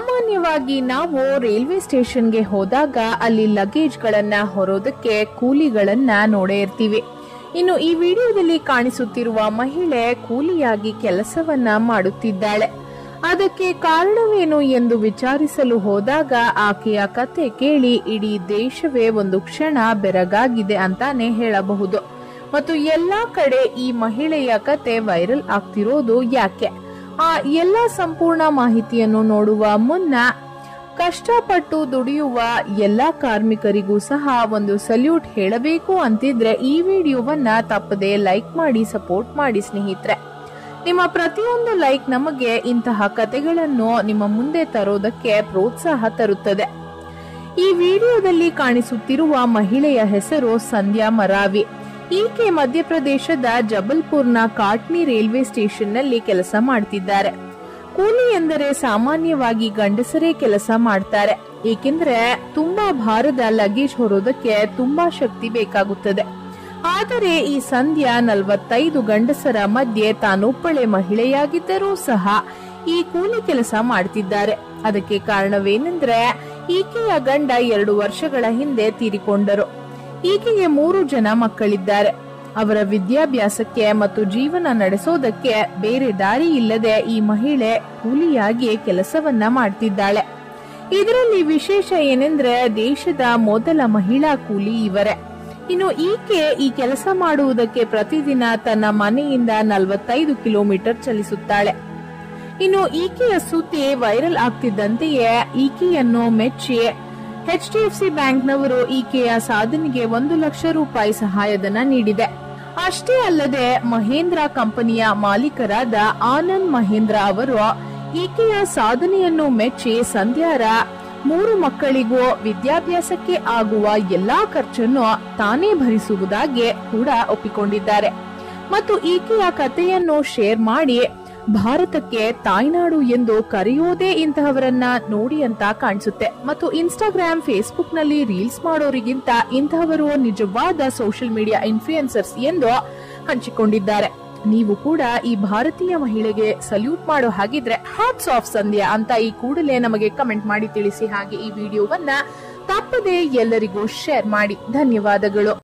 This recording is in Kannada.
ಸಾಮಾನ್ಯವಾಗಿ ನಾವು ರೈಲ್ವೆ ಸ್ಟೇಷನ್ಗೆ ಹೋದಾಗ ಅಲ್ಲಿ ಲಗೇಜ್ಗಳನ್ನ ಹೊರೋದಕ್ಕೆ ಕೂಲಿಗಳನ್ನ ನೋಡೇ ಇರ್ತೀವಿ ಇನ್ನು ಈ ವಿಡಿಯೋದಲ್ಲಿ ಕಾಣಿಸುತ್ತಿರುವ ಮಹಿಳೆ ಕೂಲಿಯಾಗಿ ಕೆಲಸವನ್ನ ಮಾಡುತ್ತಿದ್ದಾಳೆ ಅದಕ್ಕೆ ಕಾರಣವೇನು ಎಂದು ವಿಚಾರಿಸಲು ಹೋದಾಗ ಆಕೆಯ ಕತೆ ಕೇಳಿ ಇಡೀ ದೇಶವೇ ಒಂದು ಕ್ಷಣ ಬೆರಗಾಗಿದೆ ಅಂತಾನೆ ಹೇಳಬಹುದು ಮತ್ತು ಎಲ್ಲಾ ಕಡೆ ಈ ಮಹಿಳೆಯ ಕತೆ ವೈರಲ್ ಆಗ್ತಿರೋದು ಯಾಕೆ ಆ ಎಲ್ಲ ಸಂಪೂರ್ಣ ಮಾಹಿತಿಯನ್ನು ನೋಡುವ ಮುನ್ನ ಕಷ್ಟಪಟ್ಟು ದುಡಿಯುವ ಎಲ್ಲಾ ಕಾರ್ಮಿಕರಿಗೂ ಸಹ ಒಂದು ಸಲ್ಯೂಟ್ ಹೇಳಬೇಕು ಅಂತಿದ್ರೆ ಈ ವಿಡಿಯೋವನ್ನ ತಪ್ಪದೆ ಲೈಕ್ ಮಾಡಿ ಸಪೋರ್ಟ್ ಮಾಡಿ ಸ್ನೇಹಿತರೆ ನಿಮ್ಮ ಪ್ರತಿಯೊಂದು ಲೈಕ್ ನಮಗೆ ಇಂತಹ ಕತೆಗಳನ್ನು ನಿಮ್ಮ ಮುಂದೆ ತರೋದಕ್ಕೆ ಪ್ರೋತ್ಸಾಹ ತರುತ್ತದೆ ಈ ವಿಡಿಯೋದಲ್ಲಿ ಕಾಣಿಸುತ್ತಿರುವ ಮಹಿಳೆಯ ಹೆಸರು ಸಂಧ್ಯಾ ಮರಾವಿ ಈಕೆ ಮಧ್ಯಪ್ರದೇಶದ ಜಬಲ್ಪುರ್ನ ಕಾಟ್ನಿ ರೈಲ್ವೆ ಸ್ಟೇಷನ್ನಲ್ಲಿ ಕೆಲಸ ಮಾಡ್ತಿದ್ದಾರೆ ಕೂಲಿ ಎಂದರೆ ಸಾಮಾನ್ಯವಾಗಿ ಗಂಡಸರೇ ಕೆಲಸ ಮಾಡ್ತಾರೆ ಏಕೆಂದ್ರೆ ತುಂಬಾ ಭಾರದ ಲಗೇಜ್ ಹೊರೋದಕ್ಕೆ ತುಂಬಾ ಶಕ್ತಿ ಬೇಕಾಗುತ್ತದೆ ಆದರೆ ಈ ಸಂಧ್ಯಾ ನಲವತ್ತೈದು ಗಂಡಸರ ಮಧ್ಯೆ ತಾನೊಬ್ಬಳೆ ಮಹಿಳೆಯಾಗಿದ್ದರೂ ಸಹ ಈ ಕೂಲಿ ಕೆಲಸ ಮಾಡ್ತಿದ್ದಾರೆ ಅದಕ್ಕೆ ಕಾರಣವೇನೆಂದ್ರೆ ಈಕೆಯ ಗಂಡ ಎರಡು ವರ್ಷಗಳ ಹಿಂದೆ ತೀರಿಕೊಂಡರು ಈಕೆಗೆ ಮೂರು ಜನ ಮಕ್ಕಳಿದ್ದಾರೆ ಅವರ ವಿದ್ಯಾಭ್ಯಾಸಕ್ಕೆ ಮತ್ತು ಜೀವನ ನಡೆಸೋದಕ್ಕೆ ಬೇರೆ ದಾರಿ ಇಲ್ಲದೆ ಈ ಮಹಿಳೆ ಕೂಲಿಯಾಗಿ ಕೆಲಸವನ್ನ ಮಾಡ್ತಿದ್ದಾಳೆ ಇದರಲ್ಲಿ ವಿಶೇಷ ಏನೆಂದ್ರೆ ದೇಶದ ಮೊದಲ ಮಹಿಳಾ ಕೂಲಿ ಇವರೇ ಇನ್ನು ಈಕೆ ಈ ಕೆಲಸ ಮಾಡುವುದಕ್ಕೆ ಪ್ರತಿದಿನ ತನ್ನ ಮನೆಯಿಂದ ನಲವತ್ತೈದು ಕಿಲೋಮೀಟರ್ ಚಲಿಸುತ್ತಾಳೆ ಇನ್ನು ಈಕೆಯ ಸುದ್ದಿ ವೈರಲ್ ಆಗ್ತಿದ್ದಂತೆಯೇ ಈಕೆಯನ್ನು ಮೆಚ್ಚಿ ಎಚ್ ಡಿ ಎಫ್ ಸಿ ಬ್ಯಾಂಕ್ನವರು ಈಕೆಯ ಸಾಧನೆಗೆ ಒಂದು ಲಕ್ಷ ರೂಪಾಯಿ ಸಹಾಯಧನ ನೀಡಿದೆ ಅಷ್ಟೇ ಅಲ್ಲದೆ ಮಹೇಂದ್ರ ಕಂಪನಿಯ ಮಾಲೀಕರಾದ ಆನಂದ್ ಮಹೇಂದ್ರ ಅವರು ಈಕೆಯ ಸಾಧನೆಯನ್ನು ಮೆಚ್ಚಿ ಸಂಧ್ಯಾರ ಮೂರು ಮಕ್ಕಳಿಗೂ ವಿದ್ಯಾಭ್ಯಾಸಕ್ಕೆ ಆಗುವ ಎಲ್ಲಾ ಖರ್ಚನ್ನು ತಾನೇ ಭರಿಸುವುದಾಗಿ ಕೂಡ ಒಪ್ಪಿಕೊಂಡಿದ್ದಾರೆ ಮತ್ತು ಈಕೆಯ ಕಥೆಯನ್ನು ಶೇರ್ ಮಾಡಿ ಭಾರತಕ್ಕೆ ತಾಯ್ನಾಡು ಎಂದು ಕರೆಯೋದೇ ಇಂತಹವರನ್ನ ನೋಡಿ ಅಂತ ಕಾಣಿಸುತ್ತೆ ಮತ್ತು ಇನ್ಸ್ಟಾಗ್ರಾಮ್ ಫೇಸ್ಬುಕ್ ನಲ್ಲಿ ರೀಲ್ಸ್ ಮಾಡೋರಿಗಿಂತ ಇಂತಹವರು ನಿಜವಾದ ಸೋಷಿಯಲ್ ಮೀಡಿಯಾ ಇನ್ಫ್ಲೂಯೆನ್ಸರ್ಸ್ ಎಂದು ಹಂಚಿಕೊಂಡಿದ್ದಾರೆ ನೀವು ಕೂಡ ಈ ಭಾರತೀಯ ಮಹಿಳೆಗೆ ಸಲ್ಯೂಟ್ ಮಾಡೋ ಹಾಗಿದ್ರೆ ಹಾಟ್ಸ್ ಆಫ್ ಸಂಧ್ಯಾ ಅಂತ ಈ ಕೂಡಲೇ ನಮಗೆ ಕಮೆಂಟ್ ಮಾಡಿ ತಿಳಿಸಿ ಹಾಗೆ ಈ ವಿಡಿಯೋವನ್ನ ತಪ್ಪದೆ ಎಲ್ಲರಿಗೂ ಶೇರ್ ಮಾಡಿ ಧನ್ಯವಾದಗಳು